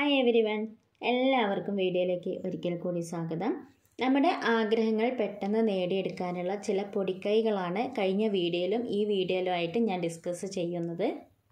hi every one എല്ലാവർക്കും വീഡിയോയിലേക്ക് ഒരിക്കൽ കൂടി സ്വാഗതം നമ്മുടെ ആഗ്രഹങ്ങൾ പെട്ടെന്ന് നേടിയെടുക്കാനുള്ള ചില പൊടിക്കൈകളാണ് കഴിഞ്ഞ വീഡിയോയിലും ഈ വീഡിയോയിലുമായിട്ട് ഞാൻ ഡിസ്കസ് ചെയ്യുന്നത്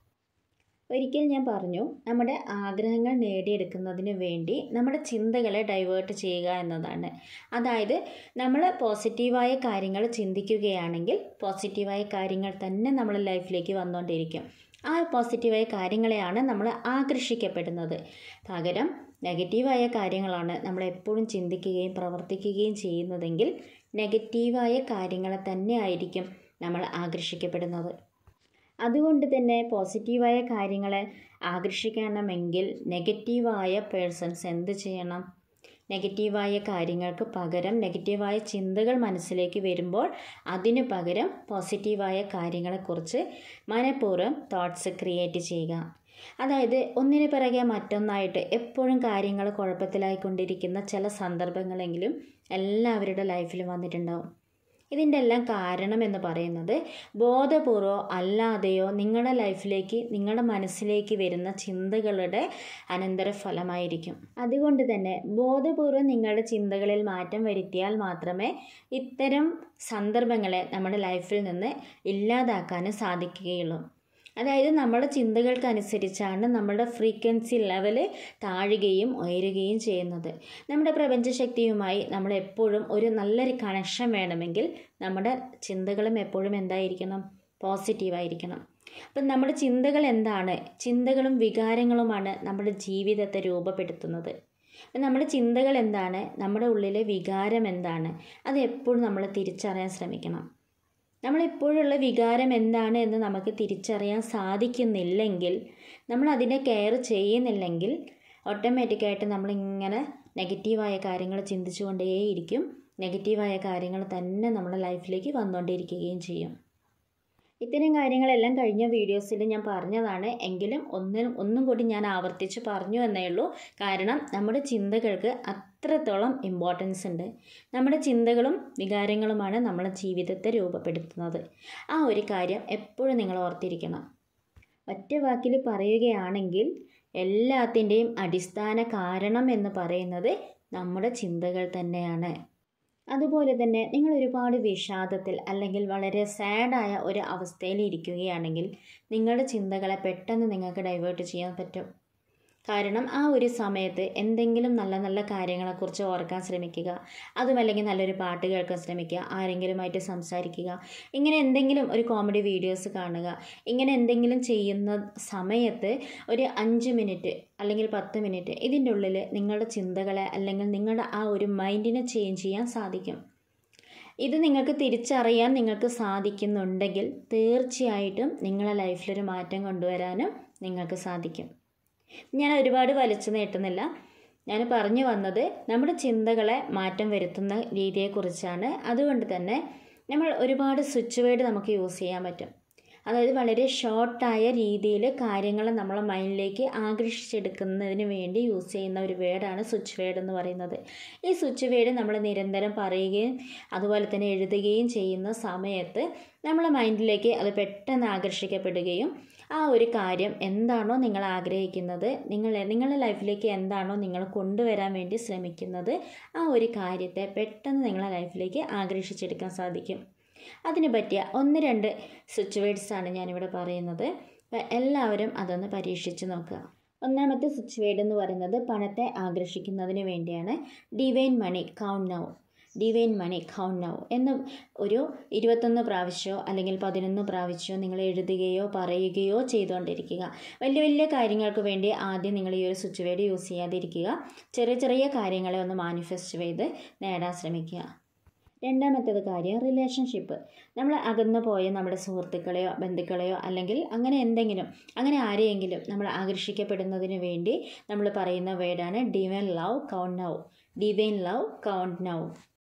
ഒരിക്കൽ ഞാൻ പറഞ്ഞു നമ്മുടെ ആഗ്രഹങ്ങൾ നേടിയെടുക്കുന്നതിന് വേണ്ടി നമ്മുടെ ചിന്തകളെ ഡൈവേർട്ട് ചെയ്യുക എന്നതാണ് അതായത് നമ്മൾ പോസിറ്റീവായ കാര്യങ്ങൾ ചിന്തിക്കുകയാണെങ്കിൽ പോസിറ്റീവായ കാര്യങ്ങൾ തന്നെ നമ്മുടെ ലൈഫിലേക്ക് വന്നുകൊണ്ടിരിക്കും ആ പോസിറ്റീവായ കാര്യങ്ങളെയാണ് നമ്മൾ ആകർഷിക്കപ്പെടുന്നത് പകരം നെഗറ്റീവായ കാര്യങ്ങളാണ് നമ്മൾ എപ്പോഴും ചിന്തിക്കുകയും പ്രവർത്തിക്കുകയും ചെയ്യുന്നതെങ്കിൽ നെഗറ്റീവായ കാര്യങ്ങളെ തന്നെ ആയിരിക്കും നമ്മൾ ആകർഷിക്കപ്പെടുന്നത് അതുകൊണ്ട് തന്നെ പോസിറ്റീവായ കാര്യങ്ങളെ ആകർഷിക്കണമെങ്കിൽ നെഗറ്റീവായ പേഴ്സൺസ് എന്ത് ചെയ്യണം നെഗറ്റീവായ കാര്യങ്ങൾക്ക് പകരം നെഗറ്റീവായ ചിന്തകൾ മനസ്സിലേക്ക് വരുമ്പോൾ അതിനു പകരം പോസിറ്റീവായ കാര്യങ്ങളെക്കുറിച്ച് മനഃപൂർവ്വം തോട്ട്സ് ക്രിയേറ്റ് ചെയ്യുക അതായത് ഒന്നിനു പിറകെ മറ്റൊന്നായിട്ട് എപ്പോഴും കാര്യങ്ങൾ കുഴപ്പത്തിലായിക്കൊണ്ടിരിക്കുന്ന ചില സന്ദർഭങ്ങളെങ്കിലും എല്ലാവരുടെ ലൈഫിലും വന്നിട്ടുണ്ടാവും ഇതിൻ്റെ എല്ലാം കാരണം എന്ന് പറയുന്നത് ബോധപൂർവമോ അല്ലാതെയോ നിങ്ങളുടെ ലൈഫിലേക്ക് നിങ്ങളുടെ മനസ്സിലേക്ക് വരുന്ന ചിന്തകളുടെ അനന്തരഫലമായിരിക്കും അതുകൊണ്ട് തന്നെ ബോധപൂർവം നിങ്ങളുടെ ചിന്തകളിൽ മാറ്റം വരുത്തിയാൽ മാത്രമേ ഇത്തരം സന്ദർഭങ്ങളെ നമ്മുടെ ലൈഫിൽ നിന്ന് ഇല്ലാതാക്കാനും സാധിക്കുകയുള്ളൂ അതായത് നമ്മുടെ ചിന്തകൾക്കനുസരിച്ചാണ് നമ്മുടെ ഫ്രീക്വൻസി ലെവൽ താഴുകയും ഉയരുകയും ചെയ്യുന്നത് നമ്മുടെ പ്രപഞ്ചശക്തിയുമായി നമ്മൾ എപ്പോഴും ഒരു നല്ലൊരു കണക്ഷൻ വേണമെങ്കിൽ നമ്മുടെ ചിന്തകളും എപ്പോഴും എന്തായിരിക്കണം പോസിറ്റീവായിരിക്കണം അപ്പം നമ്മുടെ ചിന്തകൾ എന്താണ് ചിന്തകളും വികാരങ്ങളുമാണ് നമ്മുടെ ജീവിതത്തെ രൂപപ്പെടുത്തുന്നത് അപ്പം നമ്മുടെ ചിന്തകൾ എന്താണ് നമ്മുടെ ഉള്ളിലെ വികാരം എന്താണ് അത് എപ്പോഴും നമ്മൾ തിരിച്ചറിയാൻ ശ്രമിക്കണം നമ്മളെപ്പോഴുള്ള വികാരം എന്താണ് എന്ന് നമുക്ക് തിരിച്ചറിയാൻ സാധിക്കുന്നില്ലെങ്കിൽ നമ്മൾ അതിനെ കെയർ ചെയ്യുന്നില്ലെങ്കിൽ ഓട്ടോമാറ്റിക്കായിട്ട് നമ്മളിങ്ങനെ നെഗറ്റീവായ കാര്യങ്ങൾ ചിന്തിച്ചുകൊണ്ടേയിരിക്കും നെഗറ്റീവായ കാര്യങ്ങൾ തന്നെ നമ്മുടെ ലൈഫിലേക്ക് വന്നുകൊണ്ടിരിക്കുകയും ചെയ്യും ഇത്തരം കാര്യങ്ങളെല്ലാം കഴിഞ്ഞ വീഡിയോസിൽ ഞാൻ പറഞ്ഞതാണ് എങ്കിലും ഒന്നിനും ഒന്നും കൂടി ഞാൻ ആവർത്തിച്ച് പറഞ്ഞു എന്നേ ഉള്ളൂ കാരണം നമ്മുടെ ചിന്തകൾക്ക് അത്രത്തോളം ഇമ്പോർട്ടൻസ് ഉണ്ട് നമ്മുടെ ചിന്തകളും വികാരങ്ങളുമാണ് നമ്മുടെ ജീവിതത്തെ രൂപപ്പെടുത്തുന്നത് ആ ഒരു കാര്യം എപ്പോഴും നിങ്ങൾ ഓർത്തിരിക്കണം ഒറ്റ വാക്കിൽ പറയുകയാണെങ്കിൽ എല്ലാത്തിൻ്റെയും അടിസ്ഥാന കാരണം എന്ന് പറയുന്നത് നമ്മുടെ ചിന്തകൾ തന്നെയാണ് അതുപോലെ തന്നെ നിങ്ങൾ ഒരുപാട് വിഷാദത്തിൽ അല്ലെങ്കിൽ വളരെ സാഡായ ഒരു അവസ്ഥയിൽ ഇരിക്കുകയാണെങ്കിൽ നിങ്ങളുടെ ചിന്തകളെ പെട്ടെന്ന് നിങ്ങൾക്ക് ഡൈവേർട്ട് ചെയ്യാൻ പറ്റും കാരണം ആ ഒരു സമയത്ത് എന്തെങ്കിലും നല്ല നല്ല കാര്യങ്ങളെക്കുറിച്ച് ഓർക്കാൻ ശ്രമിക്കുക അതുമല്ലെങ്കിൽ നല്ലൊരു പാട്ട് കേൾക്കാൻ ശ്രമിക്കുക ആരെങ്കിലുമായിട്ട് സംസാരിക്കുക ഇങ്ങനെ എന്തെങ്കിലും ഒരു കോമഡി വീഡിയോസ് കാണുക ഇങ്ങനെ എന്തെങ്കിലും ചെയ്യുന്ന സമയത്ത് ഒരു അഞ്ച് മിനിറ്റ് അല്ലെങ്കിൽ പത്ത് മിനിറ്റ് ഇതിൻ്റെ ഉള്ളിൽ നിങ്ങളുടെ ചിന്തകളെ അല്ലെങ്കിൽ നിങ്ങളുടെ ആ ഒരു മൈൻഡിനെ ചേഞ്ച് ചെയ്യാൻ സാധിക്കും ഇത് നിങ്ങൾക്ക് തിരിച്ചറിയാൻ നിങ്ങൾക്ക് സാധിക്കുന്നുണ്ടെങ്കിൽ തീർച്ചയായിട്ടും നിങ്ങളുടെ ലൈഫിലൊരു മാറ്റം കൊണ്ടുവരാനും നിങ്ങൾക്ക് സാധിക്കും ഞാൻ ഒരുപാട് വലിച്ചു നീട്ടുന്നില്ല ഞാൻ പറഞ്ഞു വന്നത് നമ്മുടെ ചിന്തകളെ മാറ്റം വരുത്തുന്ന രീതിയെക്കുറിച്ചാണ് അതുകൊണ്ട് തന്നെ നമ്മൾ ഒരുപാട് സ്വിച്ച് വേർഡ് നമുക്ക് യൂസ് ചെയ്യാൻ പറ്റും അതായത് വളരെ ഷോർട്ടായ രീതിയിൽ കാര്യങ്ങൾ നമ്മളെ മൈൻഡിലേക്ക് ആകർഷിച്ചെടുക്കുന്നതിന് വേണ്ടി യൂസ് ചെയ്യുന്ന ഒരു വേർഡാണ് സ്വിച്ച് വേർഡ് എന്ന് പറയുന്നത് ഈ സ്വിച്ച് വേർഡ് നമ്മൾ നിരന്തരം പറയുകയും അതുപോലെ തന്നെ എഴുതുകയും ചെയ്യുന്ന സമയത്ത് നമ്മളെ മൈൻഡിലേക്ക് അത് പെട്ടെന്ന് ആകർഷിക്കപ്പെടുകയും ആ ഒരു കാര്യം എന്താണോ നിങ്ങൾ ആഗ്രഹിക്കുന്നത് നിങ്ങൾ നിങ്ങളുടെ ലൈഫിലേക്ക് എന്താണോ നിങ്ങൾ കൊണ്ടുവരാൻ വേണ്ടി ശ്രമിക്കുന്നത് ആ ഒരു കാര്യത്തെ പെട്ടെന്ന് നിങ്ങളുടെ ലൈഫിലേക്ക് ആകർഷിച്ചെടുക്കാൻ സാധിക്കും അതിന് പറ്റിയ ഒന്ന് രണ്ട് സ്വിച്ച് വേർഡ്സാണ് ഞാനിവിടെ പറയുന്നത് എല്ലാവരും അതൊന്ന് പരീക്ഷിച്ച് നോക്കുക ഒന്നാമത്തെ സ്വിച്ച് വേർഡ് എന്ന് പറയുന്നത് പണത്തെ ആകർഷിക്കുന്നതിന് വേണ്ടിയാണ് divine money count now divine money count now എന്ന് ഒരു ഇരുപത്തൊന്ന് പ്രാവശ്യമോ അല്ലെങ്കിൽ പതിനൊന്ന് പ്രാവശ്യമോ നിങ്ങൾ എഴുതുകയോ പറയുകയോ ചെയ്തുകൊണ്ടിരിക്കുക വലിയ വലിയ കാര്യങ്ങൾക്ക് വേണ്ടി ആദ്യം നിങ്ങൾ ഈ ഒരു സ്വിച്ച് വേർഡ് യൂസ് ചെയ്യാതിരിക്കുക ചെറിയ ചെറിയ കാര്യങ്ങളെ ഒന്ന് മാനിഫെസ്റ്റ് ചെയ്ത് നേടാൻ ശ്രമിക്കുക രണ്ടാമത്തേത് കാര്യം റിലേഷൻഷിപ്പ് നമ്മൾ അകന്നു പോയ നമ്മുടെ സുഹൃത്തുക്കളെയോ ബന്ധുക്കളെയോ അല്ലെങ്കിൽ അങ്ങനെ എന്തെങ്കിലും അങ്ങനെ ആരെയെങ്കിലും നമ്മൾ ആകർഷിക്കപ്പെടുന്നതിന് വേണ്ടി നമ്മൾ പറയുന്ന വേർഡാണ് divine love count now divine love count now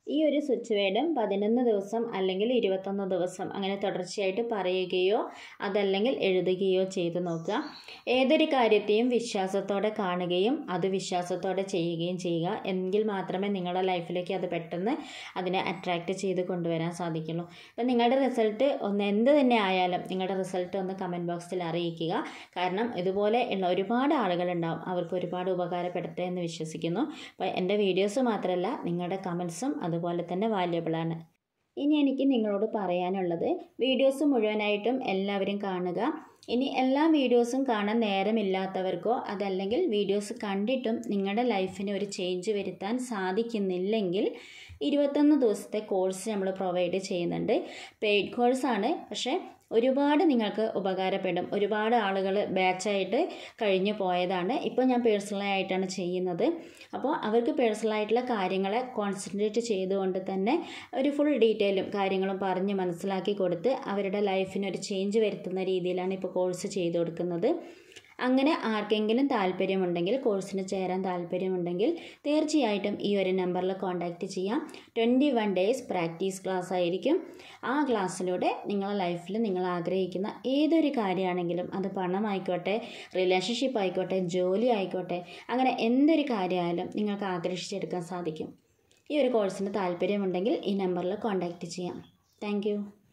ഈ ഒരു സ്വിച്ച് വേർഡും പതിനൊന്ന് ദിവസം അല്ലെങ്കിൽ ഇരുപത്തൊന്ന് ദിവസം അങ്ങനെ തുടർച്ചയായിട്ട് പറയുകയോ അതല്ലെങ്കിൽ എഴുതുകയോ ചെയ്തു നോക്കുക ഏതൊരു കാര്യത്തെയും വിശ്വാസത്തോടെ കാണുകയും അത് വിശ്വാസത്തോടെ ചെയ്യുകയും ചെയ്യുക എങ്കിൽ മാത്രമേ നിങ്ങളുടെ ലൈഫിലേക്ക് അത് പെട്ടെന്ന് അതിനെ അട്രാക്റ്റ് ചെയ്ത് കൊണ്ടുവരാൻ സാധിക്കുള്ളൂ അപ്പം നിങ്ങളുടെ റിസൾട്ട് ഒന്ന് എന്ത് തന്നെ ആയാലും നിങ്ങളുടെ റിസൾട്ട് ഒന്ന് കമൻറ്റ് ബോക്സിൽ അറിയിക്കുക കാരണം ഇതുപോലെ ഉള്ള ഒരുപാട് ആളുകളുണ്ടാവും അവർക്ക് ഒരുപാട് ഉപകാരപ്പെടട്ടെ എന്ന് വിശ്വസിക്കുന്നു അപ്പോൾ എൻ്റെ വീഡിയോസ് മാത്രമല്ല നിങ്ങളുടെ കമൻസും അതുപോലെ തന്നെ വാല്യബിളാണ് ഇനി എനിക്ക് നിങ്ങളോട് പറയാനുള്ളത് വീഡിയോസ് മുഴുവനായിട്ടും എല്ലാവരും കാണുക ഇനി എല്ലാ വീഡിയോസും കാണാൻ നേരമില്ലാത്തവർക്കോ അതല്ലെങ്കിൽ വീഡിയോസ് കണ്ടിട്ടും നിങ്ങളുടെ ലൈഫിന് ഒരു ചേഞ്ച് വരുത്താൻ സാധിക്കുന്നില്ലെങ്കിൽ ഇരുപത്തൊന്ന് ദിവസത്തെ കോഴ്സ് നമ്മൾ പ്രൊവൈഡ് ചെയ്യുന്നുണ്ട് പെയ്ഡ് കോഴ്സാണ് പക്ഷേ ഒരുപാട് നിങ്ങൾക്ക് ഉപകാരപ്പെടും ഒരുപാട് ആളുകൾ ബാച്ചായിട്ട് കഴിഞ്ഞു പോയതാണ് ഇപ്പോൾ ഞാൻ പേഴ്സണലായിട്ടാണ് ചെയ്യുന്നത് അപ്പോൾ അവർക്ക് പേഴ്സണലായിട്ടുള്ള കാര്യങ്ങളെ കോൺസെൻട്രേറ്റ് ചെയ്തുകൊണ്ട് തന്നെ ഒരു ഫുൾ ഡീറ്റെയിലും കാര്യങ്ങളും പറഞ്ഞ് മനസ്സിലാക്കി കൊടുത്ത് അവരുടെ ലൈഫിന് ഒരു ചേഞ്ച് വരുത്തുന്ന രീതിയിലാണ് ഇപ്പോൾ കോഴ്സ് ചെയ്തു കൊടുക്കുന്നത് അങ്ങനെ ആർക്കെങ്കിലും താല്പര്യമുണ്ടെങ്കിൽ കോഴ്സിന് ചേരാൻ താല്പര്യമുണ്ടെങ്കിൽ തീർച്ചയായിട്ടും ഈ ഒരു നമ്പറിൽ കോൺടാക്റ്റ് ചെയ്യാം twenty one days practice class ആയിരിക്കും ആ ക്ലാസ്സിലൂടെ നിങ്ങളുടെ ലൈഫിൽ നിങ്ങൾ ആഗ്രഹിക്കുന്ന ഏതൊരു കാര്യമാണെങ്കിലും അത് പണമായിക്കോട്ടെ റിലേഷൻഷിപ്പ് ആയിക്കോട്ടെ ജോലി ആയിക്കോട്ടെ അങ്ങനെ എന്തൊരു കാര്യമായാലും നിങ്ങൾക്ക് ആകർഷിച്ചെടുക്കാൻ സാധിക്കും ഈ ഒരു കോഴ്സിന് താല്പര്യമുണ്ടെങ്കിൽ ഈ നമ്പറിൽ കോൺടാക്റ്റ് ചെയ്യാം താങ്ക്